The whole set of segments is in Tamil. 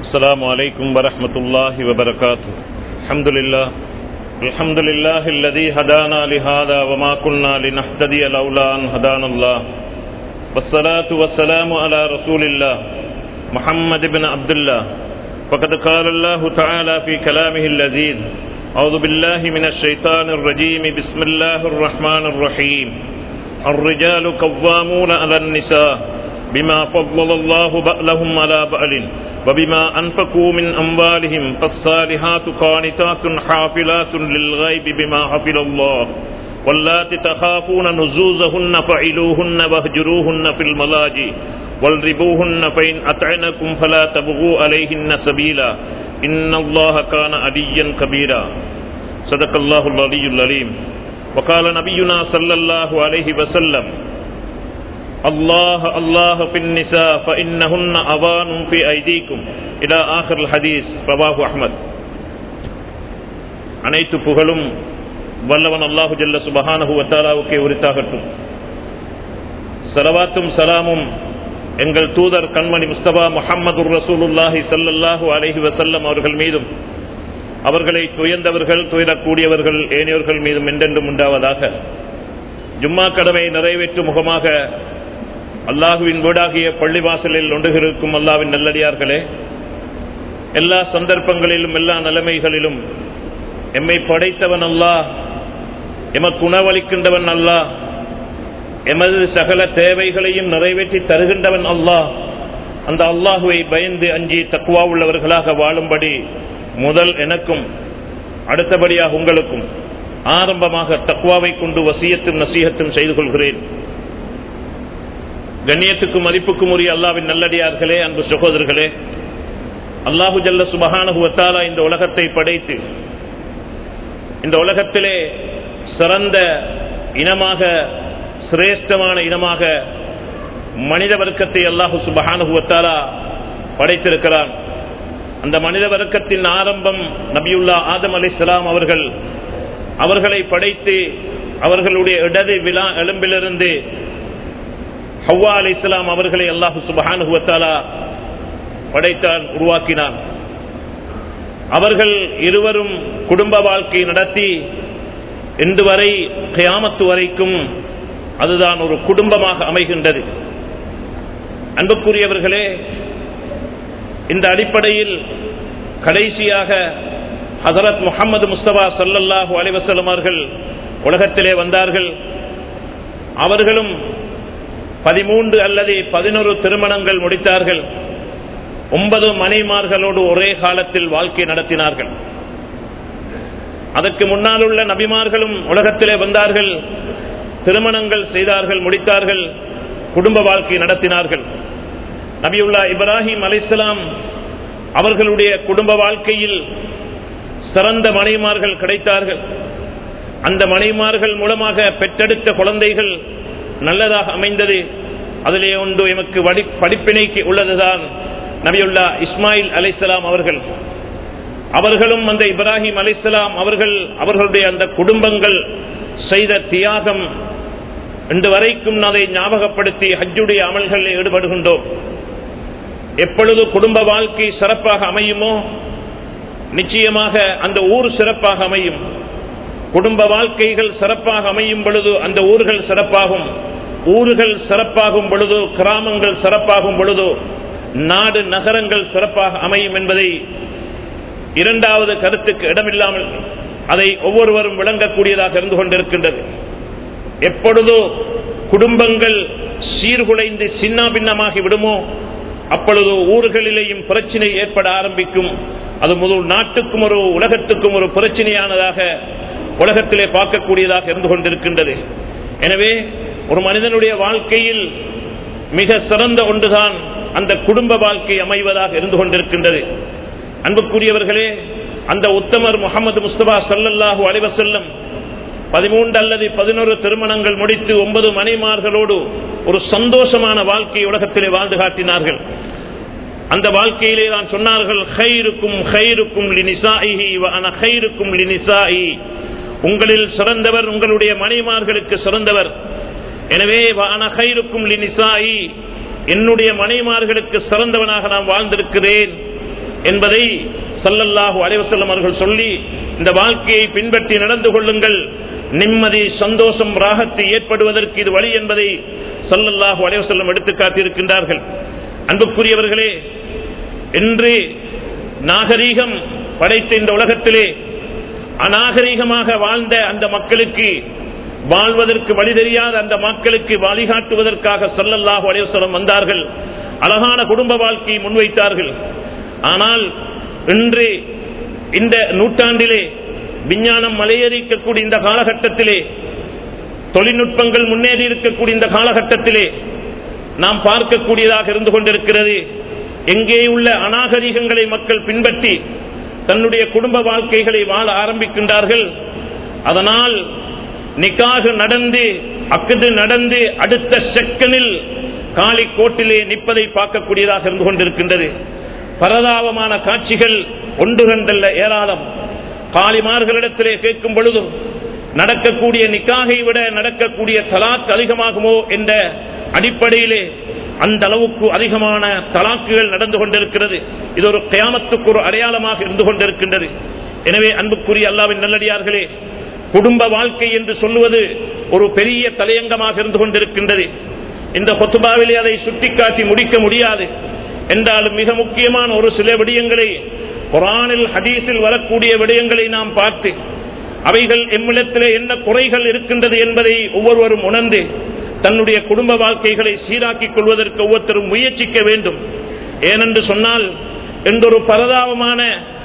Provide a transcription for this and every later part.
السلام عليكم ورحمة الله وبركاته الحمد لله الحمد لله الذي هدانا لهذا وما كنا لنهتدي لولا أن هدانا الله والصلاة والسلام على رسول الله محمد بن عبد الله فقد قال الله تعالى في كلامه اللذيذ أعوذ بالله من الشيطان الرجيم بسم الله الرحمن الرحيم الرجال قوامون على النساء بما فضل الله بألهم على بأل وبما أنفقوا من أموالهم فالصالحات قانتات حافلات للغيب بما حفظ الله واللاتي تخافون نزوزهن فعلوهن واهجروهن في الملاجئ والربوهن فإن أطعنكم فلا تبغوا عليهن سبيلا إن الله كان عليا كبيرا صدق الله العلي العليم وقال نبينا صلى الله عليه وسلم الله الله في النساء فإنهن أوان في أيديكم إلى آخر الحديث رواه أحمد அனைத்து புகழும் வல்லவன் அல்லாஹு ஜல்ல சுபஹானஹு வத்தாலாவுக்கே உரித்தாகட்டும் சலவாத்தும் சலாமும் எங்கள் தூதர் கண்மணி முஸ்தபா முஹம்மது ரசூலுல்லாஹி சல்லல்லாஹு அலஹி வசல்லம் அவர்கள் மீதும் அவர்களை துயர்ந்தவர்கள் துயரக்கூடியவர்கள் ஏனையோர்கள் மீதும் என்றென்றும் உண்டாவதாக ஜும்மா கடமை நிறைவேற்றும் முகமாக அல்லாஹுவின் வீடாகிய பள்ளிவாசலில் ஒன்றுகிருக்கும் அல்லாவின் நல்லடியார்களே எல்லா சந்தர்ப்பங்களிலும் எல்லா நிலைமைகளிலும் எம்மை படைத்தவன் அல்லாஹ் எமக்கு உணவளிக்கின்றவன் அல்லாஹ் எமது சகல தேவைகளையும் நிறைவேற்றி தருகின்றவன் அல்லாஹ் அந்த அல்லாஹுவை பயந்து அஞ்சி தக்குவா உள்ளவர்களாக வாழும்படி முதல் எனக்கும் அடுத்தபடியாக உங்களுக்கும் ஆரம்பமாக தக்குவாவை கொண்டு வசியத்தும் நசீகத்தும் செய்து கொள்கிறேன் கண்ணியத்துக்கும் மதிப்புக்கும் உரிய அல்லாவின் நல்லடியார்களே அன்பு சகோதரர்களே அல்லாஹு ஜல்ல சுபகானுவத்தாலா இந்த உலகத்தை படைத்து இந்த உலகத்திலே சிறந்த இனமாக சிரேஷ்டமான இனமாக மனித வர்க்கத்தை அல்லாஹு சுபகானுவத்தாலா படைத்திருக்கிறான் அந்த மனித வர்க்கத்தின் ஆரம்பம் நபியுல்லா ஆதம் அலி அவர்கள் அவர்களை படைத்து அவர்களுடைய இடது விழா எலும்பிலிருந்து ஹவ்வா அலி இஸ்லாம் அவர்களை அல்லாஹு சுபஹானுவத்தாலா படைத்தான் உருவாக்கினான் அவர்கள் இருவரும் குடும்ப வாழ்க்கை நடத்தி இன்று வரை கயாமத்து வரைக்கும் அதுதான் ஒரு குடும்பமாக அமைகின்றது அன்புக்குரியவர்களே இந்த அடிப்படையில் கடைசியாக ஹசரத் முகமது முஸ்தபா சல்லல்லாஹூ அலிவசலம் அவர்கள் உலகத்திலே வந்தார்கள் அவர்களும் பதிமூன்று அல்லது பதினொரு திருமணங்கள் முடித்தார்கள் ஒன்பது மனைமார்களோடு ஒரே காலத்தில் வாழ்க்கை நடத்தினார்கள் அதற்கு முன்னால் உள்ள நபிமார்களும் உலகத்திலே வந்தார்கள் திருமணங்கள் செய்தார்கள் முடித்தார்கள் குடும்ப வாழ்க்கை நடத்தினார்கள் நபியுல்லா இப்ராஹிம் அலிஸ்லாம் அவர்களுடைய குடும்ப வாழ்க்கையில் சிறந்த மனைமார்கள் கிடைத்தார்கள் அந்த மனைமார்கள் மூலமாக பெற்றெடுத்த குழந்தைகள் நல்லதாக அமைந்தது அதிலே ஒன்று எமக்கு படிப்பினைக்கு உள்ளதுதான் நபியுல்லா இஸ்மாயில் அலிசலாம் அவர்கள் அவர்களும் அந்த இப்ராஹிம் அலிசலாம் அவர்கள் அவர்களுடைய அந்த குடும்பங்கள் செய்த தியாகம் இன்று வரைக்கும் அதை ஞாபகப்படுத்தி ஹஜ்ஜுடைய அமல்களில் ஈடுபடுகின்றோம் எப்பொழுது குடும்ப வாழ்க்கை சிறப்பாக அமையுமோ நிச்சயமாக அந்த ஊர் சிறப்பாக அமையும் குடும்ப வாழ்க்கைகள் சிறப்பாக அமையும் பொழுது அந்த ஊர்கள் சிறப்பாகும் ஊர்கள் சிறப்பாகும் பொழுது கிராமங்கள் சிறப்பாகும் பொழுது நாடு நகரங்கள் சிறப்பாக அமையும் என்பதை இரண்டாவது கருத்துக்கு இடமில்லாமல் அதை ஒவ்வொருவரும் விளங்கக்கூடியதாக இருந்து கொண்டிருக்கின்றது எப்பொழுதோ குடும்பங்கள் சீர்குலைந்து சின்ன பின்னமாகி விடுமோ அப்பொழுது ஊர்களிலேயும் பிரச்சனை ஏற்பட ஆரம்பிக்கும் அது முதல் நாட்டுக்கும் ஒரு உலகத்துக்கும் ஒரு பிரச்சனையானதாக உலகத்திலே பார்க்கக்கூடியதாக இருந்து கொண்டிருக்கின்றது எனவே ஒரு மனிதனுடைய வாழ்க்கையில் மிக சிறந்த ஒன்றுதான் அந்த குடும்ப வாழ்க்கை அமைவதாக இருந்து கொண்டிருக்கின்றது அன்புக்குரியவர்களே அந்த உத்தமர் முகமது முஸ்தபா சல்லல்லாஹூ அலிவசல்லம் பதிமூன்று அல்லது பதினோரு திருமணங்கள் முடித்து ஒன்பது மனைமார்களோடு ஒரு சந்தோஷமான வாழ்க்கை உலகத்திலே வாழ்ந்து காட்டினார்கள் அந்த வாழ்க்கையிலே தான் சொன்னார்கள் ஹைருக்கும் ஹைருக்கும் லினிசாஇஹி வ அன ஹைருக்கும் லினிசாஇ உங்களில் சிறந்தவர் உங்களுடைய மனைமார்களுக்கு சிறந்தவர் எனவே வ அன ஹைருக்கும் லினிசாஇ என்னுடைய மனைமார்களுக்கு சிறந்தவனாக நான் வாழ்ந்திருக்கிறேன் என்பதை சல்லல்லாஹு அலைவசல்லம் அவர்கள் சொல்லி இந்த வாழ்க்கையை பின்பற்றி நடந்து கொள்ளுங்கள் நிம்மதி சந்தோஷம் ராகத்தை ஏற்படுவதற்கு இது வழி என்பதை சல்லல்லாஹு அலைவசல்லம் எடுத்து காட்டியிருக்கின்றார்கள் அன்புக்குரியவர்களே இன்று நாகரீகம் படைத்த இந்த உலகத்திலே அநாகரீகமாக வாழ்ந்த அந்த மக்களுக்கு வாழ்வதற்கு வழி தெரியாத அந்த மக்களுக்கு வழிகாட்டுவதற்காக சல்லல்லாஹு அலைவசலம் வந்தார்கள் அழகான குடும்ப வாழ்க்கையை முன்வைத்தார்கள் ஆனால் இன்று இந்த நூற்றாண்டிலே விஞ்ஞானம் மலையேறிக்கக்கூடிய இந்த காலகட்டத்திலே தொழில்நுட்பங்கள் முன்னேறி இருக்கக்கூடிய இந்த காலகட்டத்திலே நாம் பார்க்கக்கூடியதாக இருந்து கொண்டிருக்கிறது எங்கே உள்ள அநாகரிகங்களை மக்கள் பின்பற்றி தன்னுடைய குடும்ப வாழ்க்கைகளை வாழ ஆரம்பிக்கின்றார்கள் அதனால் நிக்காக நடந்து அக்குது நடந்து அடுத்த செக்கனில் காலி கோட்டிலே நிற்பதை பார்க்கக்கூடியதாக இருந்து கொண்டிருக்கின்றது பரதாபமான காட்சிகள் ஒன்று கண்டல்ல ஏராளம் காளிமார்களிடத்திலே கேட்கும் பொழுதும் நடக்கக்கூடிய நிக்காகை விட நடக்கக்கூடிய தலாக் அதிகமாகுமோ என்ற அடிப்படையிலே அந்த அளவுக்கு அதிகமான தலாக்குகள் நடந்து கொண்டிருக்கிறது இது ஒரு கயாமத்துக்கு ஒரு அடையாளமாக இருந்து கொண்டிருக்கின்றது எனவே அன்புக்குரிய அல்லாவின் நல்லடியார்களே குடும்ப வாழ்க்கை என்று சொல்லுவது ஒரு பெரிய தலையங்கமாக இருந்து கொண்டிருக்கின்றது இந்த கொத்துபாவிலே அதை சுட்டிக்காட்டி முடிக்க முடியாது என்றாலும் மிக முக்கியமான ஒரு சில விடயங்களை குரானில் ஹதீஸில் வரக்கூடிய விடயங்களை நாம் பார்த்து அவைகள் எம்மிடத்திலே என்ன குறைகள் இருக்கின்றது என்பதை ஒவ்வொருவரும் உணர்ந்து தன்னுடைய குடும்ப வாழ்க்கைகளை சீராக்கிக் கொள்வதற்கு ஒவ்வொருத்தரும் முயற்சிக்க வேண்டும் ஏனென்று சொன்னால் என்றொரு பரதாபமான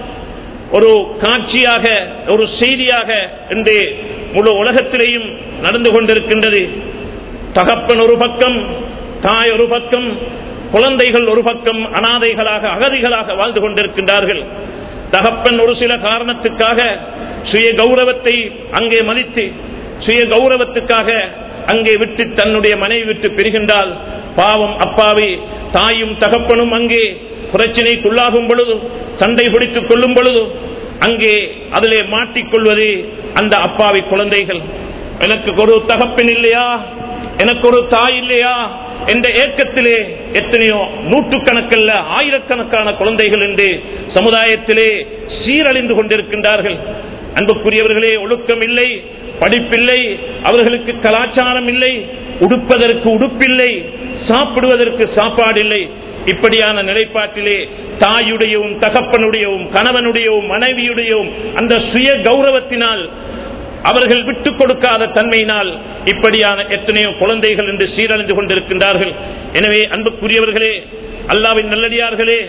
ஒரு காட்சியாக ஒரு செய்தியாக இன்று முழு உலகத்திலேயும் நடந்து கொண்டிருக்கின்றது தகப்பன் ஒரு பக்கம் தாய் ஒரு பக்கம் குழந்தைகள் ஒரு பக்கம் அனாதைகளாக அகதிகளாக வாழ்ந்து கொண்டிருக்கின்றார்கள் தகப்பன் ஒரு சில காரணத்துக்காக சுய கௌரவத்தை அங்கே மதித்து சுய கௌரவத்துக்காக அங்கே விட்டு தன்னுடைய மனைவி விட்டு பெறுகின்றால் பாவம் அப்பாவி தாயும் தகப்பனும் அங்கே பிரச்சனைக்குள்ளாகும் பொழுது சண்டை பிடித்துக் கொள்ளும் பொழுது அங்கே அதிலே மாட்டிக்கொள்வது அந்த அப்பாவி குழந்தைகள் எனக்கு ஒரு தகப்பன் இல்லையா எனக்கு ஒரு தாய் இல்லையா என்ற ஏக்கத்திலே எத்தனையோ நூற்றுக்கணக்கல்ல ஆயிரக்கணக்கான குழந்தைகள் என்று சமுதாயத்திலே சீரழிந்து கொண்டிருக்கின்றார்கள் அன்புக்குரியவர்களே ஒழுக்கம் இல்லை படிப்பில்லை அவர்களுக்கு கலாச்சாரம் இல்லை உடுப்பதற்கு உடுப்பில்லை சாப்பிடுவதற்கு சாப்பாடு இல்லை இப்படியான நிலைப்பாட்டிலே தாயுடையவும் தகப்பனுடையவும் கணவனுடையவும் மனைவியுடையவும் அந்த சுய கௌரவத்தினால் அவர்கள் விட்டுக் கொடுக்காத தன்மையினால் இப்படியான எத்தனையோ குழந்தைகள் என்று சீரழிந்து கொண்டிருக்கின்றார்கள் எனவே அன்புக்குரியவர்களே அல்லாவின் நல்லடியார்களே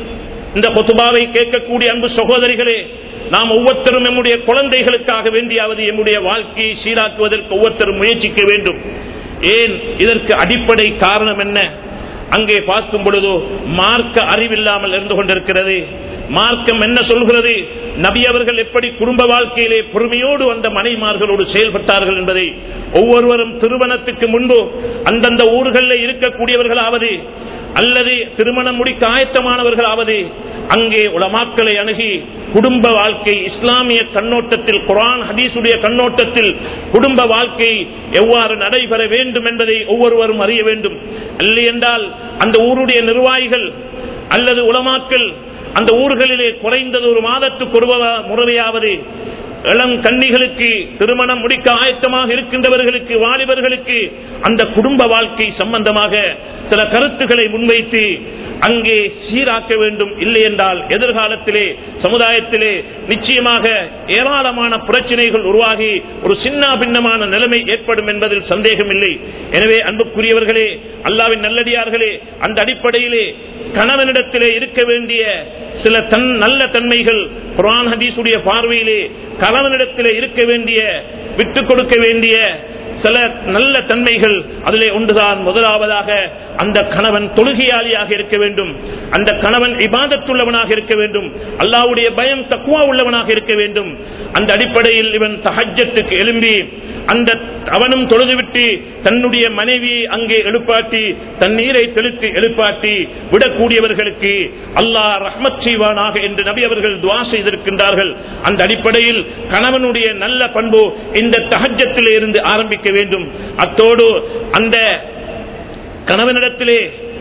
இந்த கொத்துபாவை கேட்கக்கூடிய அன்பு சகோதரிகளே நாம் ஒவ்வொருத்தரும் நம்முடைய குழந்தைகளுக்காக வேண்டியாவது நம்முடைய வாழ்க்கையை சீராக்குவதற்கு ஒவ்வொருத்தரும் முயற்சிக்க வேண்டும் ஏன் இதற்கு அடிப்படை காரணம் என்ன அங்கே பார்க்கும் பொழுதோ மார்க்க அறிவில்லாமல் இருந்து கொண்டிருக்கிறது மார்க்கம் என்ன சொல்கிறது நபி அவர்கள் எப்படி குடும்ப வாழ்க்கையிலே பொறுமையோடு அந்த மனைமார்களோடு செயல்பட்டார்கள் என்பதை ஒவ்வொருவரும் திருமணத்துக்கு முன்பு அந்தந்த ஊர்களில் இருக்கக்கூடியவர்களாவது அல்லது திருமணம் முடிக்க ஆயத்தமானவர்களாவது அங்கே உலமாக்களை அணுகி குடும்ப வாழ்க்கை இஸ்லாமிய கண்ணோட்டத்தில் குரான் ஹதீசுடைய கண்ணோட்டத்தில் குடும்ப வாழ்க்கை எவ்வாறு நடைபெற வேண்டும் என்பதை ஒவ்வொருவரும் அறிய வேண்டும் இல்லை என்றால் அந்த ஊருடைய நிர்வாகிகள் அல்லது உலமாக்கள் அந்த ஊர்களிலே குறைந்தது ஒரு மாதத்துக்கு ஒரு முறையாவது இளம் கன்னிகளுக்கு திருமணம் முடிக்க ஆயத்தமாக இருக்கின்றவர்களுக்கு வாலிபர்களுக்கு அந்த குடும்ப வாழ்க்கை சம்பந்தமாக சில கருத்துக்களை முன்வைத்து அங்கே சீராக்க வேண்டும் இல்லை என்றால் எதிர்காலத்திலே சமுதாயத்திலே நிச்சயமாக ஏராளமான பிரச்சனைகள் உருவாகி ஒரு சின்ன பின்னமான நிலைமை ஏற்படும் என்பதில் சந்தேகம் இல்லை எனவே அன்புக்குரியவர்களே அல்லாவின் நல்லடியார்களே அந்த அடிப்படையிலே கணவனிடத்திலே இருக்க வேண்டிய சில தன் நல்ல தன்மைகள் குரான் ஹதீசுடைய பார்வையிலே கணவனிடத்திலே இருக்க வேண்டிய விட்டுக் கொடுக்க வேண்டிய சில நல்ல தன்மைகள் அதிலே ஒன்றுதான் முதலாவதாக அந்த கணவன் தொழுகையாளியாக இருக்க வேண்டும் அந்த கணவன் இபாதத்துள்ளவனாக இருக்க வேண்டும் அல்லாவுடைய பயம் தக்குவா உள்ளவனாக இருக்க வேண்டும் அந்த அடிப்படையில் இவன் தஹஜத்துக்கு எழும்பி அந்த அவனும் தொழுதுவிட்டு தன்னுடைய மனைவியை அங்கே எழுப்பாட்டி தண்ணீரை தெளித்து எழுப்பாட்டி விடக்கூடியவர்களுக்கு அல்லாஹ் ரஹ்மத் செய்வானாக என்று நபி அவர்கள் துவா செய்திருக்கின்றார்கள் அந்த அடிப்படையில் கணவனுடைய நல்ல பண்பு இந்த தஹஜத்திலே இருந்து ஆரம்பிக்க வேண்டும் அத்தோடு அந்த கணவனிடத்திலே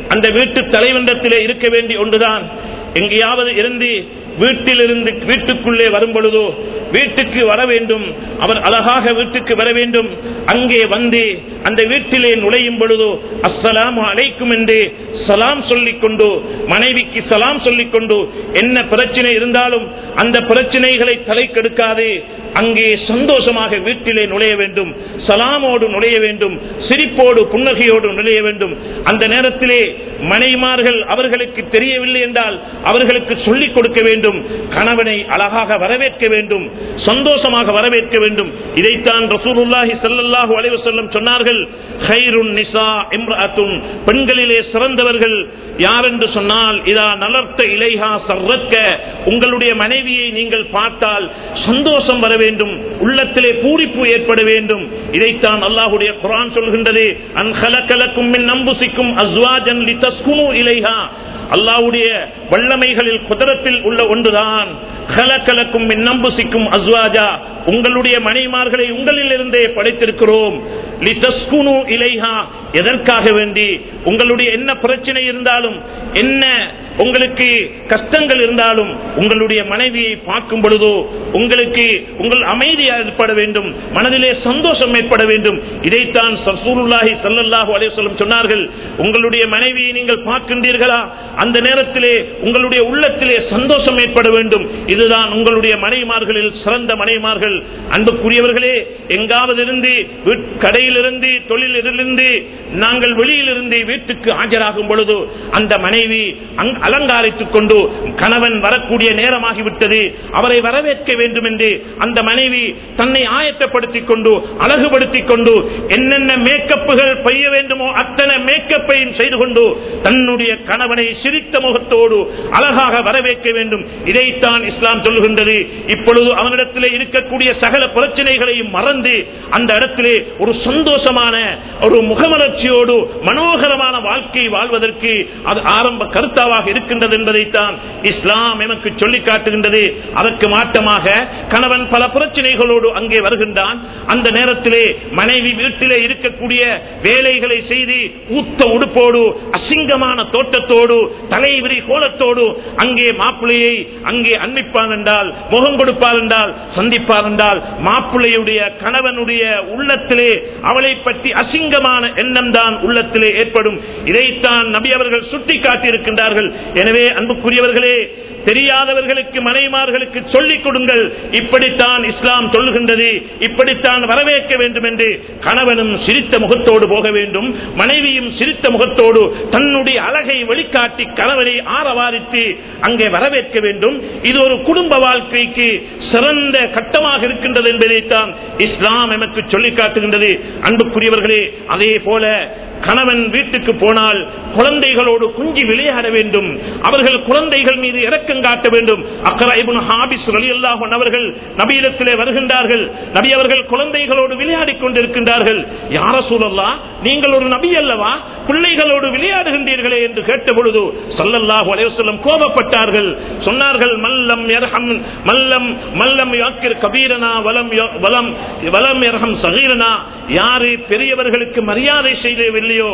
அந்த வீட்டு தலைவண்டத்திலே இருக்க வேண்டிய ஒன்றுதான் எங்கேயாவது இருந்து வீட்டிலிருந்து வீட்டுக்குள்ளே வரும் பொழுதோ வீட்டுக்கு வர வேண்டும் அவர் அழகாக வீட்டுக்கு வர வேண்டும் அங்கே வந்து அந்த வீட்டிலே நுழையும் பொழுதோ அஸ்ஸலாமு அலைக்கும் என்று சலாம் சொல்லிக் கொண்டு மனைவிக்கு சலாம் சொல்லிக் கொண்டு என்ன பிரச்சனை இருந்தாலும் அந்த பிரச்சனைகளை தலைக்கெடுக்காது அங்கே சந்தோஷமாக வீட்டிலே நுழைய வேண்டும் சலாமோடு நுழைய வேண்டும் சிரிப்போடு புன்னகையோடு நுழைய வேண்டும் அந்த நேரத்திலே மனைமார்கள் அவர்களுக்கு தெரியவில்லை என்றால் அவர்களுக்கு சொல்லிக் கொடுக்க வேண்டும் கணவனை அழகாக வரவேற்க வேண்டும் சந்தோஷமாக வரவேற்க வேண்டும் இதைத்தான் ரசூலுல்லாஹி ஸல்லல்லாஹு அலைஹி வஸல்லம் சொன்னார்கள் ஹைருன் நிசா இம்ரஅத்துன் பெண்களிலே சிறந்தவர்கள் யார் என்று சொன்னால் இதா நலர்த்த இலைஹா சர்ரக்க உங்களுடைய மனைவியை நீங்கள் பார்த்தால் சந்தோஷம் வர வேண்டும் உள்ளத்திலே பூரிப்பு ஏற்பட வேண்டும் இதைத்தான் அல்லாஹுடைய குரான் சொல்கின்றது அன் ஹலக்கலக்கும் மின் நம்புசிக்கும் அஸ்வாஜன் லிதஸ்குனு இலைஹா அல்லாவுடைய வல்லமைகளில் குதிரத்தில் உள்ள ஒன்றுதான் கலக்கலக்கும் மின்னம்புசிக்கும் அஸ்வாஜா உங்களுடைய மனைமார்களை உங்களில் இருந்தே படைத்திருக்கிறோம் லிதஸ்குனு இலைஹா எதற்காக வேண்டி உங்களுடைய என்ன பிரச்சனை இருந்தாலும் என்ன உங்களுக்கு கஷ்டங்கள் இருந்தாலும் உங்களுடைய மனைவியை பார்க்கும் பொழுதோ உங்களுக்கு உங்கள் அமைதி ஏற்பட வேண்டும் மனதிலே சந்தோஷம் ஏற்பட வேண்டும் இதைத்தான் சசூருல்லாஹி சல்லல்லாஹு அலைவசல்லம் சொன்னார்கள் உங்களுடைய மனைவியை நீங்கள் பார்க்கின்றீர்களா அந்த நேரத்திலே உங்களுடைய உள்ளத்திலே சந்தோஷம் ஏற்பட வேண்டும் இதுதான் உங்களுடைய மனைவிமார்களில் சிறந்த மனைவிமார்கள் அன்புக்குரியவர்களே எங்காவது இருந்து வீட்- கடையிலிருந்து தொழிலிருந்து நாங்கள் வெளியிலிருந்து வீட்டுக்கு ஆஜராகும் பொழுது அந்த மனைவி அங்- அலங்காரித்துக் கொண்டு கணவன் வரக்கூடிய நேரமாகிவிட்டது அவரை வரவேற்க வேண்டும் என்று அந்த மனைவி தன்னை ஆயத்தப்படுத்திக் கொண்டு அழகுபடுத்திக் கொண்டு என்னென்ன மேக்கப்புகள் பெய்ய வேண்டுமோ அத்தனை மேக்கப்பையும் செய்து கொண்டு தன்னுடைய கணவனை சிரித்த முகத்தோடு அழகாக வரவேற்க வேண்டும் இதைத்தான் இஸ்லாம் சொல்லுகின்றது இப்பொழுது அவனிடத்திலே இருக்கக்கூடிய சகல பிரச்சனைகளையும் மறந்து அந்த இடத்திலே ஒரு சந்தோஷமான ஒரு முகமலர்ச்சியோடு மனோகரமான வாழ்க்கை வாழ்வதற்கு அது ஆரம்ப கருத்தாவாக இருக்கின்றது என்பதைத்தான் இஸ்லாம் எமக்கு சொல்லி காட்டுகின்றது அதற்கு மாற்றமாக கணவன் பல பிரச்சனைகளோடு அங்கே வருகின்றான் அந்த நேரத்திலே மனைவி வீட்டிலே இருக்கக்கூடிய வேலைகளை செய்து ஊத்த உடுப்போடு அசிங்கமான தோட்டத்தோடு தலைவிரி கோலத்தோடு அங்கே மாப்பிள்ளையை அங்கே அன்பிப்பார் என்றால் முகம் கொடுப்பார் என்றால் சந்திப்பார் என்றால் மாப்பிள்ளையுடைய கணவனுடைய உள்ளத்திலே அவளை பற்றி அசிங்கமான எண்ணம் தான் உள்ளத்திலே ஏற்படும் இதைத்தான் நபி அவர்கள் சுட்டி காட்டியிருக்கின்றார்கள் எனவே அன்புக்குரியவர்களே தெரியாதவர்களுக்கு மனைமார்களுக்கு சொல்லிக் கொடுங்கள் இப்படித்தான் இஸ்லாம் சொல்லுகின்றது இப்படித்தான் வரவேற்க வேண்டும் என்று கணவனும் சிரித்த முகத்தோடு போக வேண்டும் மனைவியும் சிரித்த முகத்தோடு தன்னுடைய அழகை வெளிக்காட்டி கணவனை ஆரவாரித்து அங்கே வரவேற்க வேண்டும் இது ஒரு குடும்ப வாழ்க்கைக்கு சிறந்த கட்டமாக இருக்கின்றது என்பதைத்தான் இஸ்லாம் எமக்கு சொல்லி காட்டுகின்றது அன்புக்குரியவர்களே அதே போல கணவன் வீட்டுக்கு போனால் குழந்தைகளோடு குஞ்சி விளையாட வேண்டும் அவர்கள் குழந்தைகள் மீது இரக்கம் காட்ட வேண்டும் அக்கரா இப்னு ஹாபிஸ் ரலியல்லாஹு அன்ஹு அவர்கள் நபியிடத்திலே வருகின்றார்கள் நபி அவர்கள் குழந்தைகளோடு விளையாடிக் கொண்டிருக்கின்றார்கள் யார சூழல்லா நீங்கள் ஒரு நபி அல்லவா பிள்ளைகளோடு விளையாடுகின்றீர்களே என்று கேட்ட பொழுது சல்லல்லாஹு அலைஹி வஸல்லம் கோபப்பட்டார்கள் சொன்னார்கள் மல்லம் யர்ஹம் மல்லம் மல்லம் யாக்கிர் கபீரனா வலம் ய- வலம் வலம் யர்ஹம் சகீரனா யாரு பெரியவர்களுக்கு மரியாதை செய்யவில்லையோ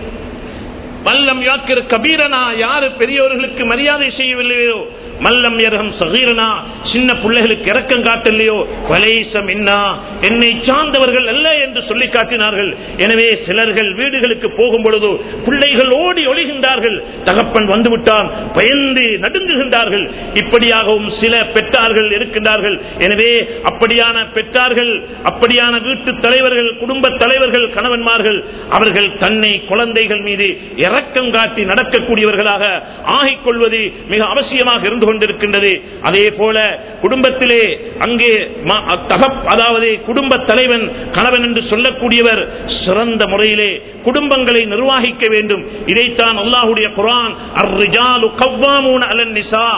மல்லம் யாக்கிர் கபீரனா யாரு பெரியவர்களுக்கு மரியாதை செய்யவில்லையோ மல்லம் யர்ஹம் சகீரனா சின்ன பிள்ளைகளுக்கு இரக்கம் காட்டலையோ வலைசம் இன்னா என்னை சார்ந்தவர்கள் அல்ல என்று சொல்லி காட்டினார்கள் எனவே சிலர்கள் வீடுகளுக்கு போகும் பொழுது பிள்ளைகள் ஓடி ஒளிகின்றார்கள் தகப்பன் வந்துவிட்டான் பயந்து நடுங்குகின்றார்கள் இப்படியாகவும் சில பெற்றார்கள் இருக்கின்றார்கள் எனவே அப்படியான பெற்றார்கள் அப்படியான வீட்டு தலைவர்கள் குடும்ப தலைவர்கள் கணவன்மார்கள் அவர்கள் தன்னை குழந்தைகள் மீது இரக்கம் காட்டி நடக்கக்கூடியவர்களாக ஆகிக் கொள்வது மிக அவசியமாக இருந்து கொண்டிருக்கின்றது அதே போல குடும்பத்திலே அங்கே ம- தகப் அதாவது குடும்ப தலைவன் கணவன் என்று சொல்லக்கூடியவர் சிறந்த முறையிலே குடும்பங்களை நிர்வகிக்க வேண்டும் இதைத்தான் அல்லாஹுடைய குரான் அர்-ரிஜாலு கவ்வாமூன அலன் நிசா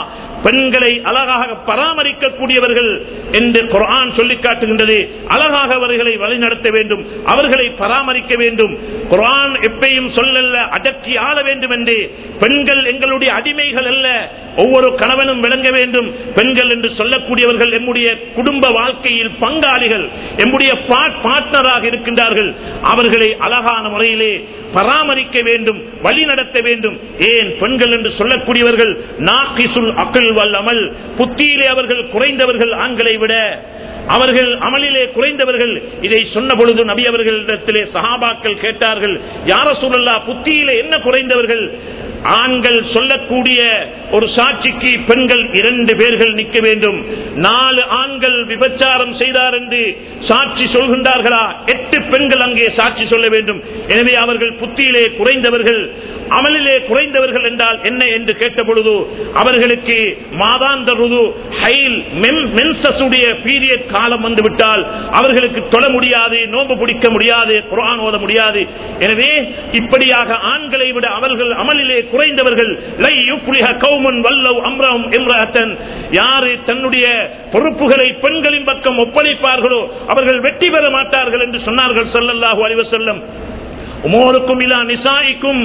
பெண்களை அழகாக பராமரிக்கக்கூடியவர்கள் என்று குர்ஆன் சொல்லி காட்டுகின்றது அழகாக அவர்களை வழிநடத்த வேண்டும் அவர்களை பராமரிக்க வேண்டும் குர்ஆன் எப்பையும் சொல்லல்ல அடக்கி ஆள வேண்டும் என்று பெண்கள் எங்களுடைய அடிமைகள் அல்ல ஒவ்வொரு கணவனும் விளங்க வேண்டும் பெண்கள் என்று சொல்லக்கூடியவர்கள் எம்முடைய குடும்ப வாழ்க்கையில் பங்காளிகள் எம்முடைய பார்ட்னராக இருக்கின்றார்கள் அவர்களை அழகான முறையிலே பராமரிக்க வேண்டும் வழி நடத்த வேண்டும் ஏன் பெண்கள் என்று சொல்லக்கூடியவர்கள் நாக்கிசுல் அக்கல் வல்லமல் புத்தியிலே அவர்கள் குறைந்தவர்கள் ஆண்களை விட அவர்கள் அமலிலே குறைந்தவர்கள் இதை சொன்ன பொழுது நபி அவர்களிடத்திலே சஹாபாக்கள் கேட்டார்கள் யார சொல்லல்லா புத்தியிலே என்ன குறைந்தவர்கள் ஆண்கள் சொல்லக்கூடிய ஒரு சாட்சிக்கு பெண்கள் இரண்டு பேர்கள் நிற்க வேண்டும் நாலு ஆண்கள் விபச்சாரம் செய்தார் என்று சாட்சி சொல்கின்றார்களா எட்டு பெண்கள் அங்கே சாட்சி சொல்ல வேண்டும் எனவே அவர்கள் புத்தியிலே குறைந்தவர்கள் அமலிலே குறைந்தவர்கள் என்றால் என்ன என்று கேட்ட பொழுது அவர்களுக்கு மாதாந்த ருது ஹைல் மென்சஸுடைய பீரியட் காலம் வந்துவிட்டால் அவர்களுக்கு தொட முடியாது நோம்பு பிடிக்க முடியாது குரான் ஓத முடியாது எனவே இப்படியாக ஆண்களை விட அவர்கள் அமலிலே குறைந்தவர்கள் லை யுப்ளிஹ கௌமன் வல்லவ் அம்ரஹும் இம்ரஅத்தன் யாரு தன்னுடைய பொறுப்புகளை பெண்களின் பக்கம் ஒப்படைப்பார்களோ அவர்கள் வெற்றி பெற மாட்டார்கள் என்று சொன்னார்கள் ஸல்லல்லாஹு அலைஹி வஸல்லம் உமோருக்கும் இலா நிசாய்க்கும்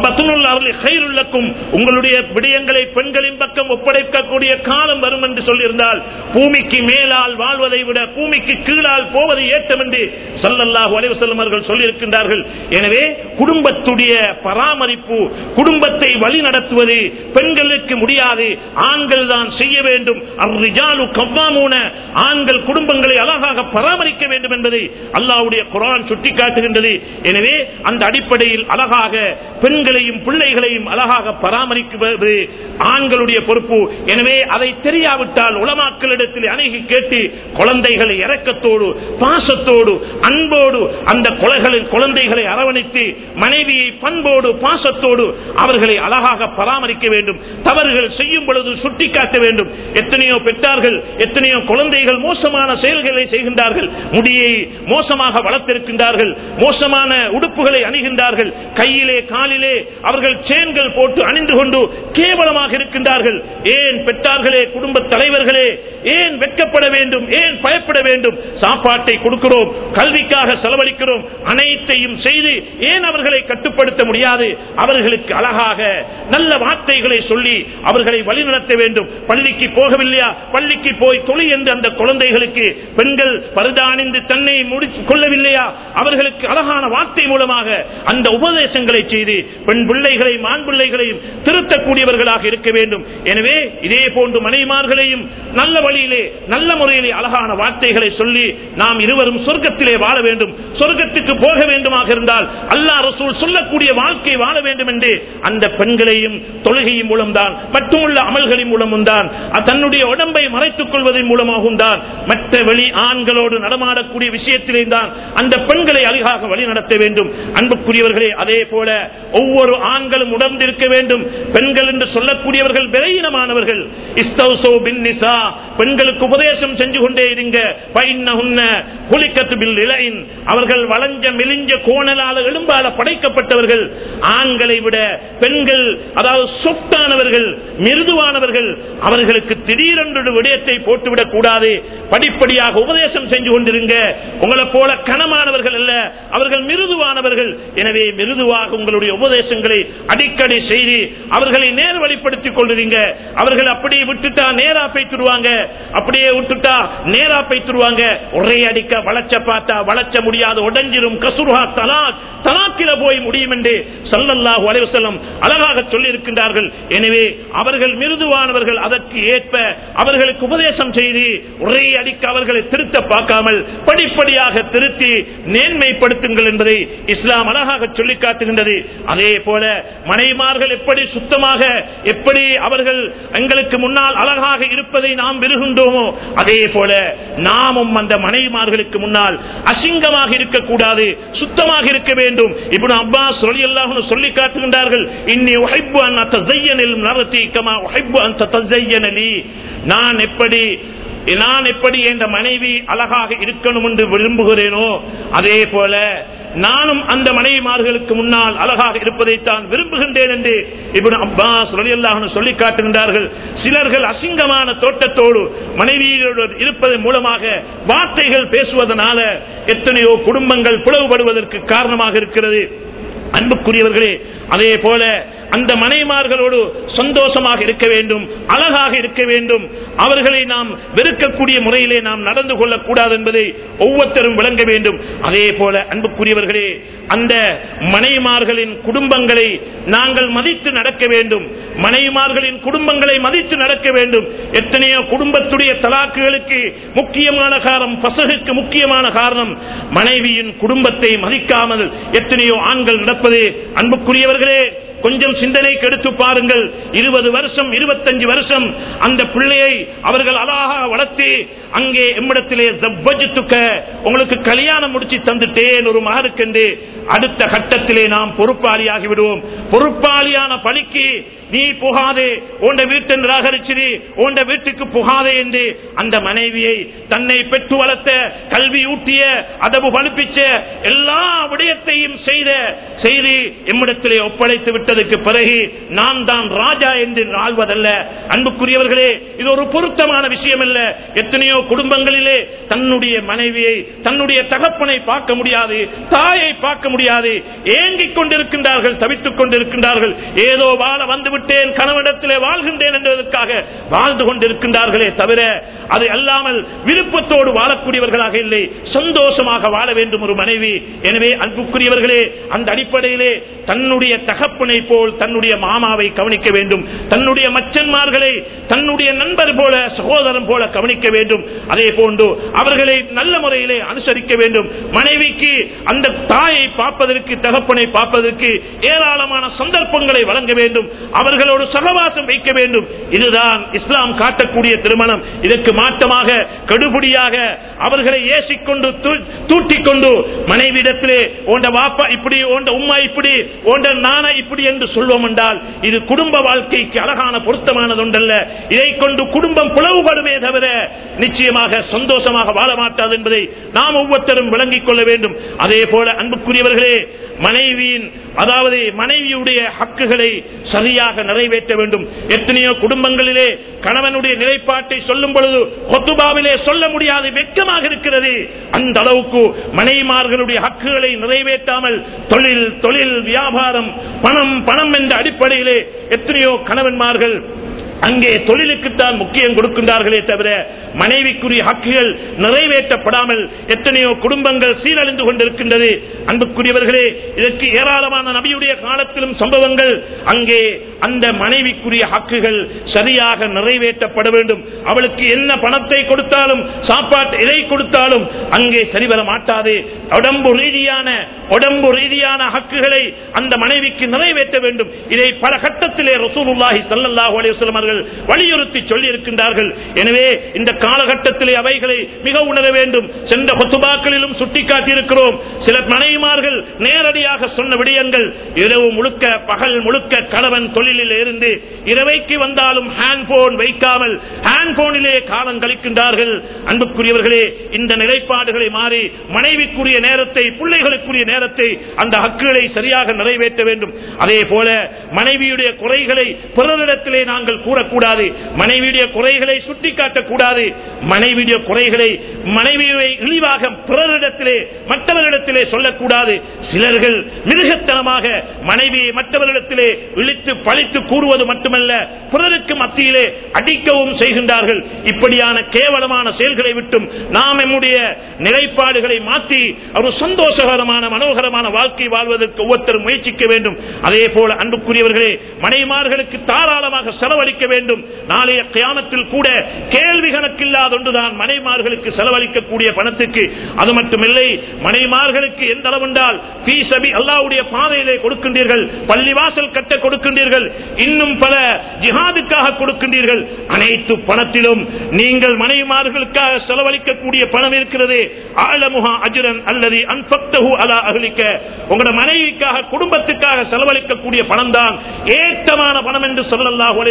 உங்களுடைய விடயங்களை பெண்களின் பக்கம் ஒப்படைக்கக்கூடிய காலம் வரும் என்று சொல்லியிருந்தால் பூமிக்கு மேலால் வாழ்வதை விட பூமிக்கு கீழால் போவது ஏற்றம் என்று சல்லல்லாஹு அலைவசல்லம் அவர்கள் சொல்லியிருக்கின்றார்கள் எனவே குடும்பத்துடைய பராமரிப்பு குடும்பத்தை வழி நடத்துவது பெண்களுக்கு முடியாது ஆண்கள் தான் செய்ய வேண்டும் அர்ரிஜாலு கவ்வாமூன ஆண்கள் குடும்பங்களை அழகாக பராமரிக்க வேண்டும் என்பதை அல்லாஹ்வுடைய குரான் சுட்டிக்காட்டுகின்றது எனவே அந்த அடிப்படையில் அழகாக பெண்களையும் பிள்ளைகளையும் அழகாக பராமரிக்குவது ஆண்களுடைய பொறுப்பு எனவே அதை தெரியாவிட்டால் உலமாக்களிடத்தில் அணுகி கேட்டு குழந்தைகளை இரக்கத்தோடு பாசத்தோடு அன்போடு அந்த கொலைகளின் குழந்தைகளை அரவணைத்து மனைவியை பண்போடு பாசத்தோடு அவர்களை அழகாக பராமரிக்க வேண்டும் தவறுகள் செய்யும் பொழுது சுட்டிக்காட்ட வேண்டும் எத்தனையோ பெற்றார்கள் எத்தனையோ குழந்தைகள் மோசமான செயல்களை செய்கின்றார்கள் முடியை மோசமாக வளர்த்திருக்கின்றார்கள் மோசமான உடுப்புகளை அணிகின்றார்கள் கையிலே காலிலே அவர்கள் சேன்கள் போட்டு அணிந்து கொண்டு கேவலமாக இருக்கின்றார்கள் ஏன் பெற்றார்களே குடும்ப தலைவர்களே ஏன் வெட்கப்பட வேண்டும் ஏன் பயப்பட வேண்டும் சாப்பாட்டை கொடுக்கிறோம் கல்விக்காக செலவழிக்கிறோம் அனைத்தையும் செய்து ஏன் அவர்களை கட்டுப்படுத்த முடியாது அவர்களுக்கு அழகாக நல்ல வார்த்தைகளை சொல்லி அவர்களை வழிநடத்த வேண்டும் பள்ளிக்கு போகவில்லையா பள்ளிக்கு போய் தொழி என்று அந்த குழந்தைகளுக்கு பெண்கள் பருதாணிந்து தன்னை முடித்துக் கொள்ளவில்லையா அவர்களுக்கு அழகான வார்த்தை மூலமாக அந்த உபதேசங்களை செய்து பெண் பிள்ளைகளையும் ஆண் பிள்ளைகளையும் திருத்தக்கூடியவர்களாக இருக்க வேண்டும் எனவே இதே போன்று மனைமார்களையும் நல்ல வழியிலே நல்ல முறையிலே அழகான வார்த்தைகளை சொல்லி நாம் இருவரும் சொர்க்கத்திலே வாழ வேண்டும் சொர்க்கத்துக்கு போக வேண்டுமாக இருந்தால் அல்லாஹ் ரசூல் சொல்லக்கூடிய வாழ்க்கை வாழ வேண்டும் என்று அந்த பெண்களையும் தொழுகையின் மூலம்தான் மட்டுமுள்ள அமல்களின் மூலமும் தான் தன்னுடைய உடம்பை மறைத்துக் கொள்வதன் மூலமாகவும் தான் மற்ற வெளி ஆண்களோடு நடமாடக்கூடிய விஷயத்திலே தான் அந்த பெண்களை அழகாக வழி நடத்த வேண்டும் அன்புக்குரியவர்களே அதே போல ஒவ்வொரு ஆண்களும் உணர்ந்திருக்க வேண்டும் பெண்கள் என்று சொல்லக்கூடியவர்கள் விரையினமானவர்கள் இஸ்தௌசோ பின் நிசா பெண்களுக்கு உபதேசம் செஞ்சு கொண்டே இருங்க பைன்னஹுன்ன குலிக்கத்து பில் இலைன் அவர்கள் வளைஞ்ச மெலிஞ்ச கோணலால எலும்பால படைக்கப்பட்டவர்கள் ஆண்களை விட பெண்கள் அதாவது சொத்தானவர்கள் மிருதுவானவர்கள் அவர்களுக்கு திடீரென்று விடயத்தை போட்டுவிடக் கூடாது படிப்படியாக உபதேசம் செஞ்சு கொண்டிருங்க உங்களை போல கனமானவர்கள் அல்ல அவர்கள் மிருதுவானவர்கள் எனவே மிருதுவாக உங்களுடைய உபதேசங்களை அடிக்கடி செய்து அவர்களை நேர் வழிப்படுத்திக் கொள்ளுறீங்க அவர்கள் அப்படியே விட்டுட்டா நேரா பைத்துருவாங்க அப்படியே விட்டுட்டா நேரா பைத்துருவாங்க ஒரே அடிக்க வளர்ச்ச பார்த்தா வளர்ச்ச முடியாது உடஞ்சிரும் கசுருஹா தலாக் தலாக்கில போய் முடியும் என்று சல்லல்லாஹு அலைஹி வஸல்லம் அழகாக சொல்லி இருக்கின்றார்கள் எனவே அவர்கள் மிருதுவானவர்கள் அதற்கு ஏற்ப அவர்களுக்கு உபதேசம் செய்து ஒரே அடிக்க அவர்களை திருத்த பார்க்காமல் படிப்படியாக திருத்தி நேர்மைப்படுத்துங்கள் என்பதை இஸ்லாம் அழகாக சொல்லி காட்டுகின்றது அதே போல மனைமார்கள் எப்படி சுத்தமாக எப்படி அவர்கள் எங்களுக்கு முன்னால் அழகாக இருப்பதை நாம் விருகின்றோமோ அதே போல நாமும் அந்த மனைவிமார்களுக்கு முன்னால் அசிங்கமாக இருக்கக்கூடாது சுத்தமாக இருக்க வேண்டும் இப்படி அப்பாஸ் சொல்லி காட்டுகின்றார்கள் இன்னி உழைப்பு அன் தசையனில் நரத்தி கமா உழைப்பு அன் தசையனலி நான் எப்படி நான் எப்படி என்ற மனைவி அழகாக இருக்கணும் என்று விரும்புகிறேனோ அதே போல நானும் அந்த மனைவிமார்களுக்கு முன்னால் அழகாக இருப்பதைத்தான் விரும்புகின்றேன் என்று இப்னு அப்பாஸ் ரலியல்லாஹு சொல்லி காட்டுகின்றார்கள் சிலர்கள் அசிங்கமான தோட்டத்தோடு மனைவியோடு இருப்பதன் மூலமாக வார்த்தைகள் பேசுவதனால எத்தனையோ குடும்பங்கள் பிளவுபடுவதற்கு காரணமாக இருக்கிறது அன்புக்குரியவர்களே அதே போல அந்த மனைமார்களோடு சந்தோஷமாக இருக்க வேண்டும் அழகாக இருக்க வேண்டும் அவர்களை நாம் வெறுக்கக்கூடிய முறையிலே நாம் நடந்து கொள்ளக்கூடாது என்பதை ஒவ்வொருத்தரும் விளங்க வேண்டும் அதே போல அன்புக்குரியவர்களே அந்த மனைமார்களின் குடும்பங்களை நாங்கள் மதித்து நடக்க வேண்டும் மனைமார்களின் குடும்பங்களை மதித்து நடக்க வேண்டும் எத்தனையோ குடும்பத்துடைய தலாக்குகளுக்கு முக்கியமான காரணம் பசகுக்கு முக்கியமான காரணம் மனைவியின் குடும்பத்தை மதிக்காமல் எத்தனையோ ஆண்கள் நடப்பது அன்புக்குரியவர்களே கொஞ்சம் சிந்தனை கெடுத்து பாருங்கள் இருபது வருஷம் இருபத்தஞ்சு வருஷம் அந்த பிள்ளையை அவர்கள் அழகாக வளர்த்து அங்கே எம்மிடத்திலே ஜவ்வஜத்துக்க உங்களுக்கு கல்யாணம் முடிச்சு தந்துட்டேன் ஒரு மகருக்கென்று அடுத்த கட்டத்திலே நாம் பொறுப்பாளியாகி விடுவோம் பொறுப்பாளியான பழிக்கு நீ புகாதே உண்ட வீட்டை நிராகரிச்சிரு உண்ட வீட்டுக்கு புகாதே என்று அந்த மனைவியை தன்னை பெற்று வளர்த்த கல்வி ஊட்டிய அதவு பழுப்பிச்ச எல்லா விடயத்தையும் செய்த செய்து எம்மிடத்திலே ஒப்படைத்து விட்டதற்கு பிறகு நான் தான் ராஜா என்று ஆழ்வதல்ல அன்புக்குரியவர்களே இது ஒரு பொருத்தமான விஷயம் அல்ல எத்தனையோ குடும்பங்களிலே தன்னுடைய மனைவியை தன்னுடைய தகப்பனை பார்க்க முடியாது தாயை பார்க்க முடியாது ஏங்கிக் கொண்டிருக்கின்றார்கள் தவித்துக் கொண்டிருக்கின்றார்கள் ஏதோ வாழ வந்து விட்டேன் கணவனிடத்திலே வாழ்கின்றேன் என்பதற்காக வாழ்ந்து கொண்டிருக்கின்றார்களே தவிர அது அல்லாமல் விருப்பத்தோடு வாழக்கூடியவர்களாக இல்லை சந்தோஷமாக வாழ வேண்டும் ஒரு மனைவி எனவே அன்புக்குரியவர்களே அந்த அடிப்படையிலே தன்னுடைய தகப்பனை போல் தன்னுடைய மாமாவை கவனிக்க வேண்டும் தன்னுடைய மச்சன்மார்களை தன்னுடைய நண்பர் போல சகோதரன் போல கவனிக்க வேண்டும் அதே போன்று அவர்களை நல்ல முறையிலே அனுசரிக்க வேண்டும் மனைவிக்கு அந்த தாயை பார்ப்பதற்கு தகப்பனை பார்ப்பதற்கு ஏராளமான சந்தர்ப்பங்களை வழங்க வேண்டும் அவர்களோடு சகவாசம் வைக்க வேண்டும் இதுதான் இஸ்லாம் காட்டக்கூடிய திருமணம் இதற்கு மாற்றமாக கடுபடியாக அவர்களை ஏசிக்கொண்டு தூட்டிக் கொண்டு மனைவிடத்திலே ஓண்ட வாப்பா இப்படி ஓண்ட உம்மா இப்படி ஓண்ட நானா இப்படி என்று சொல்வோம் என்றால் இது குடும்ப வாழ்க்கைக்கு அழகான பொருத்தமானது ஒன்றல்ல இதை கொண்டு குடும்பம் பிளவுபடுமே தவிர நிச்சயமாக சந்தோஷமாக வாழ மாட்டாது என்பதை நாம் ஒவ்வொருத்தரும் விளங்கிக் கொள்ள வேண்டும் அதே போல அன்புக்குரியவர்களே மனைவியின் அதாவது மனைவியுடைய ஹக்குகளை சரியாக நிறைவேற்ற வேண்டும் எத்தனையோ குடும்பங்களிலே கணவனுடைய நிலைப்பாட்டை சொல்லும் பொழுது கொத்துபாவிலே சொல்ல முடியாது வெட்கமாக இருக்கிறது அந்த அளவுக்கு மனைவிமார்களுடைய ஹக்குகளை நிறைவேற்றாமல் தொழில் தொழில் வியாபாரம் பணம் பணம் என்ற அடிப்படையிலே எத்தனையோ கணவன்மார்கள் அங்கே தொழிலுக்குத்தான் முக்கியம் கொடுக்கின்றார்களே தவிர மனைவிக்குரிய ஹக்குகள் நிறைவேற்றப்படாமல் எத்தனையோ குடும்பங்கள் சீரழிந்து கொண்டிருக்கின்றது அன்புக்குரியவர்களே இதற்கு ஏராளமான நபியுடைய காலத்திலும் சம்பவங்கள் அங்கே அந்த மனைவிக்குரிய ஹக்குகள் சரியாக நிறைவேற்றப்பட வேண்டும் அவளுக்கு என்ன பணத்தை கொடுத்தாலும் சாப்பாட்டு எதை கொடுத்தாலும் அங்கே சரிவர மாட்டாது உடம்பு ரீதியான உடம்பு ரீதியான ஹக்குகளை அந்த மனைவிக்கு நிறைவேற்ற வேண்டும் இதை பல கட்டத்திலே ரசூலுல்லாஹி ஸல்லல்லாஹு அலைஹி வஸல்லம் அவர்கள் வலியுறுத்தி சொல்லி இருக்கின்றார்கள் எனவே இந்த காலகட்டத்திலே அவைகளை மிக உணர வேண்டும் சென்ற கொத்துபாக்களிலும் சுட்டிக்காட்டி இருக்கிறோம் சில மனைவிமார்கள் நேரடியாக சொன்ன விடயங்கள் இரவு முழுக்க பகல் முழுக்க கணவன் தொழிலில் இருந்து இரவைக்கு வந்தாலும் ஹேண்ட் போன் வைக்காமல் ஹேண்ட் போனிலே காலம் கழிக்கின்றார்கள் அன்புக்குரியவர்களே இந்த நிலைப்பாடுகளை மாறி மனைவிக்குரிய நேரத்தை பிள்ளைகளுக்குரிய நேரத்தை அந்த ஹக்குகளை சரியாக நிறைவேற்ற வேண்டும் அதே போல மனைவியுடைய குறைகளை பிறரிடத்திலே நாங்கள் கூறக்கூடாது மனைவியுடைய குறைகளை சுட்டிக்காட்டக்கூடாது மனைவியுடைய குறைகளை மனைவியை இழிவாக பிறரிடத்திலே மற்றவர்களிடத்திலே சொல்லக்கூடாது சிலர்கள் மிருகத்தனமாக மனைவியை மற்றவர்களிடத்திலே இழித்து பழித்து கூறுவது மட்டுமல்ல பிறருக்கு மத்தியிலே அடிக்கவும் செய்கின்றார்கள் இப்படியான கேவலமான செயல்களை விட்டும் நாம் நம்முடைய நிலைப்பாடுகளை மாற்றி ஒரு சந்தோஷகரமான மனோகரமான வாழ்க்கை வாழ்வதற்கு ஒவ்வொருத்தரும் முயற்சிக்க வேண்டும் அதே போல அன்புக்குரியவர்களே மனைமார்களுக்கு தாராளமாக செலவழிக்க வேண்டும் நாளைய கியாமத்தில் கூட கேள்வி கணக்கில்லாத ஒன்றுதான் மனைமார்களுக்கு செலவழிக்கக்கூடிய பணத்துக்கு அது மட்டுமில்லை மனைமார்களுக்கு எந்த அளவுண்டால் பீசபி அல்லாவுடைய பாதையிலே கொடுக்கின்றீர்கள் பள்ளிவாசல் கட்ட கொடுக்கின்றீர்கள் இன்னும் பல ஜிஹாதுக்காக கொடுக்கின்றீர்கள் அனைத்து பணத்திலும் நீங்கள் மனைவிமார்களுக்காக செலவழிக்கக்கூடிய பணம் இருக்கிறது ஆழமுகா அஜுரன் அல்லது அன்பக்தகு அலா அகலிக்க உங்களோட மனைவிக்காக குடும்பத்துக்காக செலவழிக்கக்கூடிய பணம் தான் ஏற்றமான பணம் என்று சொல்லல்லாஹு அலைஹி வஸல்லம் சொன்னார்கள்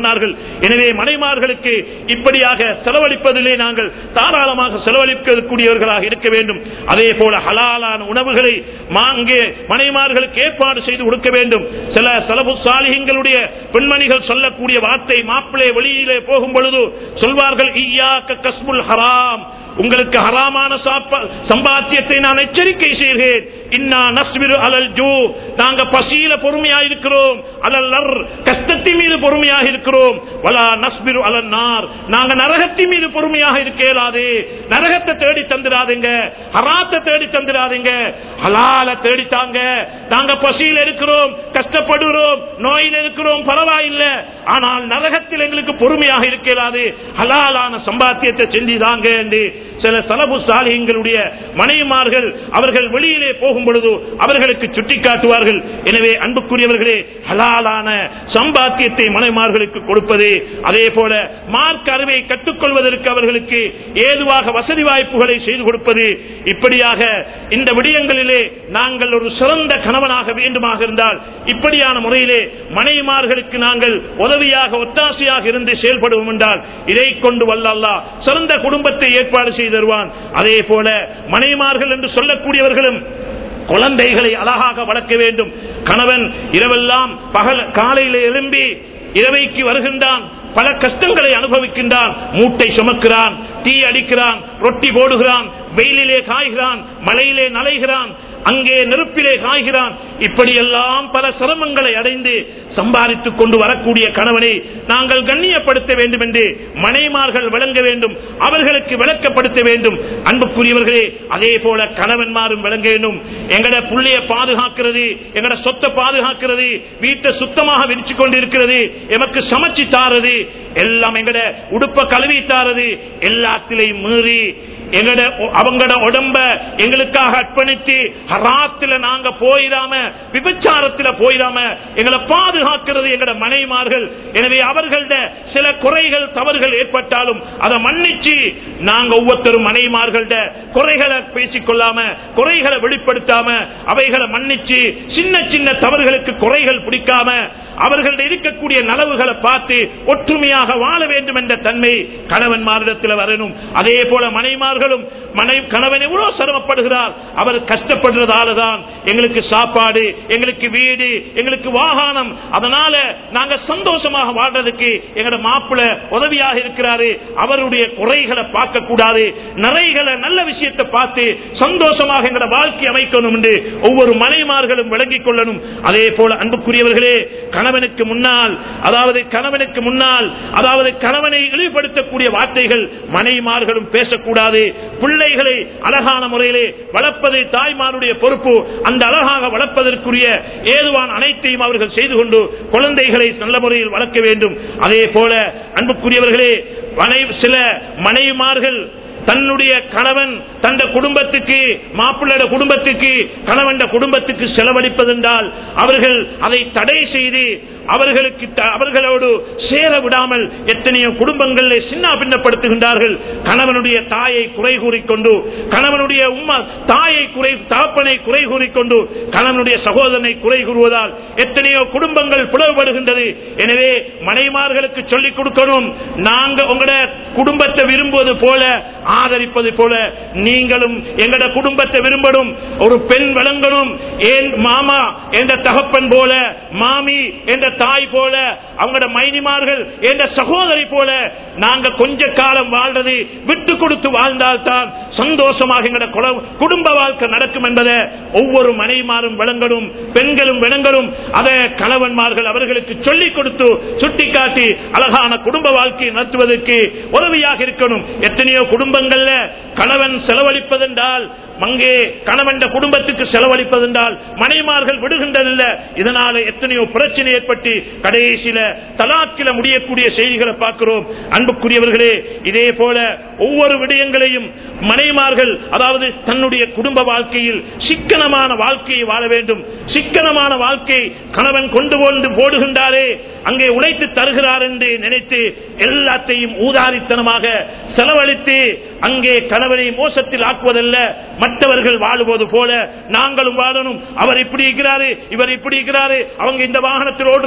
சொன்னார்கள் எனவே மனைமார்களுக்கு இப்படியாக செலவழிப்பதிலே நாங்கள் தாராளமாக செலவழிக்கக்கூடியவர்களாக இருக்க வேண்டும் அதே போல ஹலாலான உணவுகளை மாங்கே மனைமார்களுக்கு ஏற்பாடு செய்து கொடுக்க வேண்டும் சில செலவு சாலிகங்களுடைய பெண்மணிகள் சொல்லக்கூடிய வார்த்தை மாப்பிளை வெளியிலே போகும் பொழுது சொல்வார்கள் ஈயாக்க கஸ்முல் ஹராம் உங்களுக்கு ஹராமான சாப்ப- சம்பாத்தியத்தை நான் எச்சரிக்கை செய்கிறேன் இன்னா நஸ்பிரு அலல் ஜூ நாங்க பசியில பொறுமையா இருக்கிறோம் அலல் நர் கஷ்டத்தின் மீது பொறுமையாக இருக்கிறோம் வலா நஸ்பிரு அலல் நார் நாங்க நரகத்தின் மீது பொறுமையாக இருக்க இயலாது நரகத்தை தேடி தந்துடாதீங்க ஹராத்தை தேடி தந்துடாதீங்க ஹலால தேடித்தாங்க நாங்க பசியில் இருக்கிறோம் கஷ்டப்படுகிறோம் நோயில் இருக்கிறோம் பரவாயில்லை ஆனால் நரகத்தில் எங்களுக்கு பொறுமையாக இருக்க இயலாது ஹலாலான சம்பாத்தியத்தை செஞ்சுதாங்க என்று சில சலபு சாலிகளுடைய மனைவிமார்கள் அவர்கள் வெளியிலே போகும் பொழுது அவர்களுக்கு சுட்டி காட்டுவார்கள் எனவே அன்புக்குரியவர்களே ஹலாலான சம்பாத்தியத்தை மனைவிமார்களுக்கு கொடுப்பது அதே போல மார்க் அறிவை கற்றுக்கொள்வதற்கு அவர்களுக்கு ஏதுவாக வசதி வாய்ப்புகளை செய்து கொடுப்பது இப்படியாக இந்த விடயங்களிலே நாங்கள் ஒரு சிறந்த கணவனாக வேண்டுமாக இருந்தால் இப்படியான முறையிலே மனைவிமார்களுக்கு நாங்கள் உதவியாக ஒத்தாசையாக இருந்து செயல்படுவோம் என்றால் இதை கொண்டு வல்லல்லா சிறந்த குடும்பத்தை ஏற்பாடு செய்து தருவான் அதே போல மனைவிமார்கள் என்று சொல்லக்கூடியவர்களும் குழந்தைகளை அழகாக வளர்க்க வேண்டும் கணவன் இரவெல்லாம் பகல் காலையில எழும்பி இரவைக்கு வருகின்றான் பல கஷ்டங்களை அனுபவிக்கின்றான் மூட்டை சுமக்கிறான் தீ அடிக்கிறான் ரொட்டி போடுகிறான் வெயிலிலே காய்கிறான் மழையிலே நலைகிறான் அங்கே நெருப்பிலே காய்கிறான் இப்படியெல்லாம் பல சிரமங்களை அடைந்து சம்பாதித்துக் கொண்டு வரக்கூடிய கணவனை நாங்கள் கண்ணியப்படுத்த வேண்டும் என்று மனைமார்கள் விளங்க வேண்டும் அவர்களுக்கு விளக்கப்படுத்த வேண்டும் அன்புக்குரியவர்களே அதே போல கணவன்மாரும் விளங்க வேண்டும் எங்கட புள்ளைய பாதுகாக்கிறது எங்கட சொத்தை பாதுகாக்கிறது வீட்டை சுத்தமாக விரிச்சு கொண்டிருக்கிறது எமக்கு சமைச்சு தாரது எல்லாம் எங்கட உடுப்ப கழுவி தாரது எல்லாத்திலையும் மீறி எங்கட அவங்கட உடம்ப எங்களுக்காக அர்ப்பணித்து ஹராத்துல நாங்க போயிடாம விபச்சாரத்துல போயிடாம எங்களை பாதுகாக்கிறது எங்கட மனைமார்கள் எனவே அவர்கள்ட சில குறைகள் தவறுகள் ஏற்பட்டாலும் அதை மன்னிச்சு நாங்க ஒவ்வொருத்தரும் மனைமார்கள்ட குறைகளை பேசிக்கொள்ளாம குறைகளை வெளிப்படுத்தாம அவைகளை மன்னிச்சு சின்ன சின்ன தவறுகளுக்கு குறைகள் பிடிக்காம அவர்கள இருக்கக்கூடிய நலவுகளை பார்த்து ஒற்றுமையாக வாழ வேண்டும் என்ற தன்மை கணவன்மாரிடத்தில் வரணும் அதே போல மனைமார்களும் மனை கணவன் எவ்வளவு சிரமப்படுகிறார் அவர் கஷ்டப்படுறதால தான் எங்களுக்கு சாப்பாடு எங்களுக்கு வீடு எங்களுக்கு வாகனம் அதனால நாங்க சந்தோஷமாக வாழ்றதுக்கு எங்களோட மாப்பிள்ள உதவியாக இருக்கிறாரு அவருடைய குறைகளை பார்க்க கூடாது நிறைகளை நல்ல விஷயத்தை பார்த்து சந்தோஷமாக எங்களோட வாழ்க்கை அமைக்கணும் என்று ஒவ்வொரு மனைமார்களும் விளங்கிக் கொள்ளணும் அதே போல அன்புக்குரியவர்களே கணவனுக்கு முன்னால் அதாவது கணவனுக்கு முன்னால் அதாவது கணவனை இழிவுபடுத்தக்கூடிய வார்த்தைகள் மனைமார்களும் பேசக்கூடாது பிள்ளைகளை அழகான முறையிலே வளர்ப்பது தாய்மாருடைய பொறுப்பு அந்த அழகாக வளர்ப்பதற்குரிய ஏதுவான அனைத்தையும் அவர்கள் செய்து கொண்டு குழந்தைகளை நல்ல முறையில் வளர்க்க வேண்டும் அதே போல அன்புக்குரியவர்களே மனை- சில மனைவிமார்கள் தன்னுடைய கணவன் தந்த குடும்பத்துக்கு மாப்பிள்ளை குடும்பத்துக்கு கணவன் குடும்பத்துக்கு செலவழிப்பதென்றால் அவர்கள் அதை தடை செய்து அவர்களுக்கு த- அவர்களோடு சேர விடாமல் எத்தனையோ குடும்பங்களில் சின்ன பின்னப்படுத்துகின்றார்கள் கணவனுடைய தாயை குறை கூறிக்கொண்டு கணவனுடைய உம்மா தாயை குறை தாப்பனை குறை கூறிக்கொண்டு கணவனுடைய சகோதரனை குறை கூறுவதால் எத்தனையோ குடும்பங்கள் பிளவுபடுகின்றது எனவே மனைமார்களுக்கு சொல்லிக் கொடுக்கணும் நாங்க உங்களோட குடும்பத்தை விரும்புவது போல ஆதரிப்பது போல நீங்களும் எங்கட குடும்பத்தை விரும்பணும் ஒரு பெண் விளங்கணும் ஏன் மாமா என்ற தகப்பன் போல மாமி என்ற தாய் போல அவங்களோட மைனிமார்கள் என்ற சகோதரி போல நாங்க கொஞ்ச காலம் வாழ்றது விட்டு கொடுத்து வாழ்ந்தால்தான் சந்தோஷமாக எங்கட குல- குடும்ப வாழ்க்கை நடக்கும் என்பதை ஒவ்வொரு மனைமாரும் விளங்கணும் பெண்களும் விளங்கணும் அதை கணவன்மார்கள் அவர்களுக்கு சொல்லிக் கொடுத்து சுட்டிக்காட்டி அழகான குடும்ப வாழ்க்கையை நடத்துவதற்கு உதவியாக இருக்கணும் எத்தனையோ குடும்பங்கள்ல கணவன் செலவழிப்பதென்றால் அங்கே கணவன் குடும்பத்துக்கு செலவழிப்பதென்றால் மனைமார்கள் விடுகின்றதில்ல இதனால எத்தனையோ பிரச்சனை ஏற்பட்டு கடைசியில தலாக்கில முடியக்கூடிய செய்திகளை பார்க்கிறோம் அன்புக்குரியவர்களே இதே போல ஒவ்வொரு விடயங்களையும் மனைமார்கள் அதாவது தன்னுடைய குடும்ப வாழ்க்கையில் சிக்கனமான வாழ்க்கையை வாழ வேண்டும் சிக்கனமான வாழ்க்கை கணவன் கொண்டு கொண்டு போடுகின்றாரே அங்கே உழைத்து தருகிறார் என்று நினைத்து எல்லாத்தையும் ஊதாரித்தனமாக செலவழித்து அங்கே கணவனை மோசத்தில் ஆக்குவதல்ல மற்றவர்கள் வாழுவது போல நாங்களும் வாழணும் அவர் இப்படி இருக்கிறாரு இவர் இப்படி இருக்கிறாரு அவங்க இந்த வாகனத்தில் ஓடுறாங்க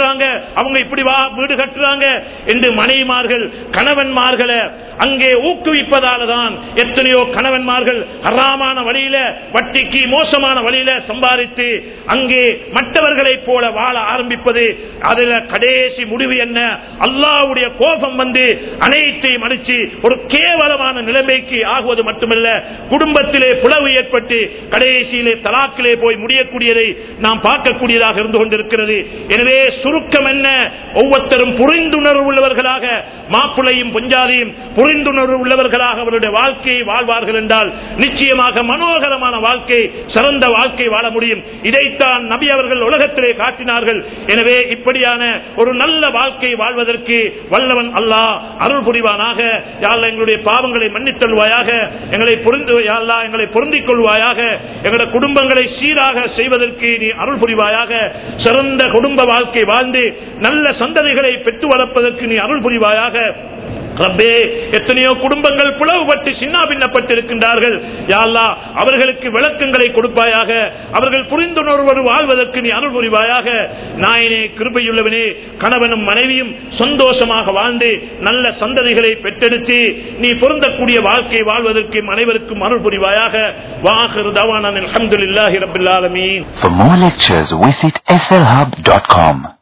கொடுக்கறாங்க அவங்க இப்படி வா வீடு கட்டுறாங்க என்று மனைவிமார்கள் கணவன்மார்களை அங்கே ஊக்குவிப்பதால தான் எத்தனையோ கணவன்மார்கள் ஹராமான வழியில வட்டிக்கு மோசமான வழியில சம்பாதித்து அங்கே மற்றவர்களை போல வாழ ஆரம்பிப்பது அதுல கடைசி முடிவு என்ன அல்லாவுடைய கோபம் வந்து அனைத்தையும் அடிச்சு ஒரு கேவலமான நிலைமைக்கு ஆகுவது மட்டுமல்ல குடும்பத்திலே பிளவு ஏற்பட்டு கடைசியிலே தலாக்கிலே போய் முடியக்கூடியதை நாம் பார்க்கக்கூடியதாக இருந்து கொண்டிருக்கிறது எனவே சுருக்கம் என்ன ஒவ்வொருத்தரும் புரிந்துணர்வு உள்ளவர்களாக மாப்பிளையும் பொஞ்சாதியும் புரிந்துணர்வு உள்ளவர்களாக அவருடைய வாழ்க்கையை வாழ்வார்கள் என்றால் நிச்சயமாக மனோகரமான வாழ்க்கை சிறந்த வாழ்க்கை வாழ முடியும் இதைத்தான் நபி அவர்கள் உலகத்திலே காட்டினார்கள் எனவே இப்படியான ஒரு நல்ல வாழ்க்கை வாழ்வதற்கு வல்லவன் அல்லாஹ் அருள் புரிவானாக யாழ்லா எங்களுடைய பாவங்களை மன்னித்தல்வாயாக எங்களை புரிந்து யாழ்லா எங்களை பொருந்திக் கொள்வாயாக எங்களுடைய குடும்பங்களை சீராக செய்வதற்கு நீ அருள் புரிவாயாக சிறந்த குடும்ப வாழ்க்கை வாழ்ந்து நல்ல சந்ததிகளை பெற்று வளர்ப்பதற்கு நீ அருள் புரிவாயாக ரப்பே எத்தனையோ குடும்பங்கள் பிளவுபட்டு சின்னாபின்னப்பட்டிருக்கின்றார்கள் யாழ்லா அவர்களுக்கு விளக்கங்களை கொடுப்பாயாக அவர்கள் புரிந்துணர்வோடு வாழ்வதற்கு நீ அருள் புரிவாயாக நாயனே கிருபையுள்ளவனே கணவனும் மனைவியும் சந்தோஷமாக வாழ்ந்து நல்ல சந்ததிகளை பெற்றெடுத்து நீ பொருந்தக்கூடிய வாழ்க்கை வாழ்வதற்கு அனைவருக்கும் அருள் புரிவாயாக வாஹர் தவான அலமதுல்லாஹி ரபில் ஆலமீன் For more lectures, visit slhub.com.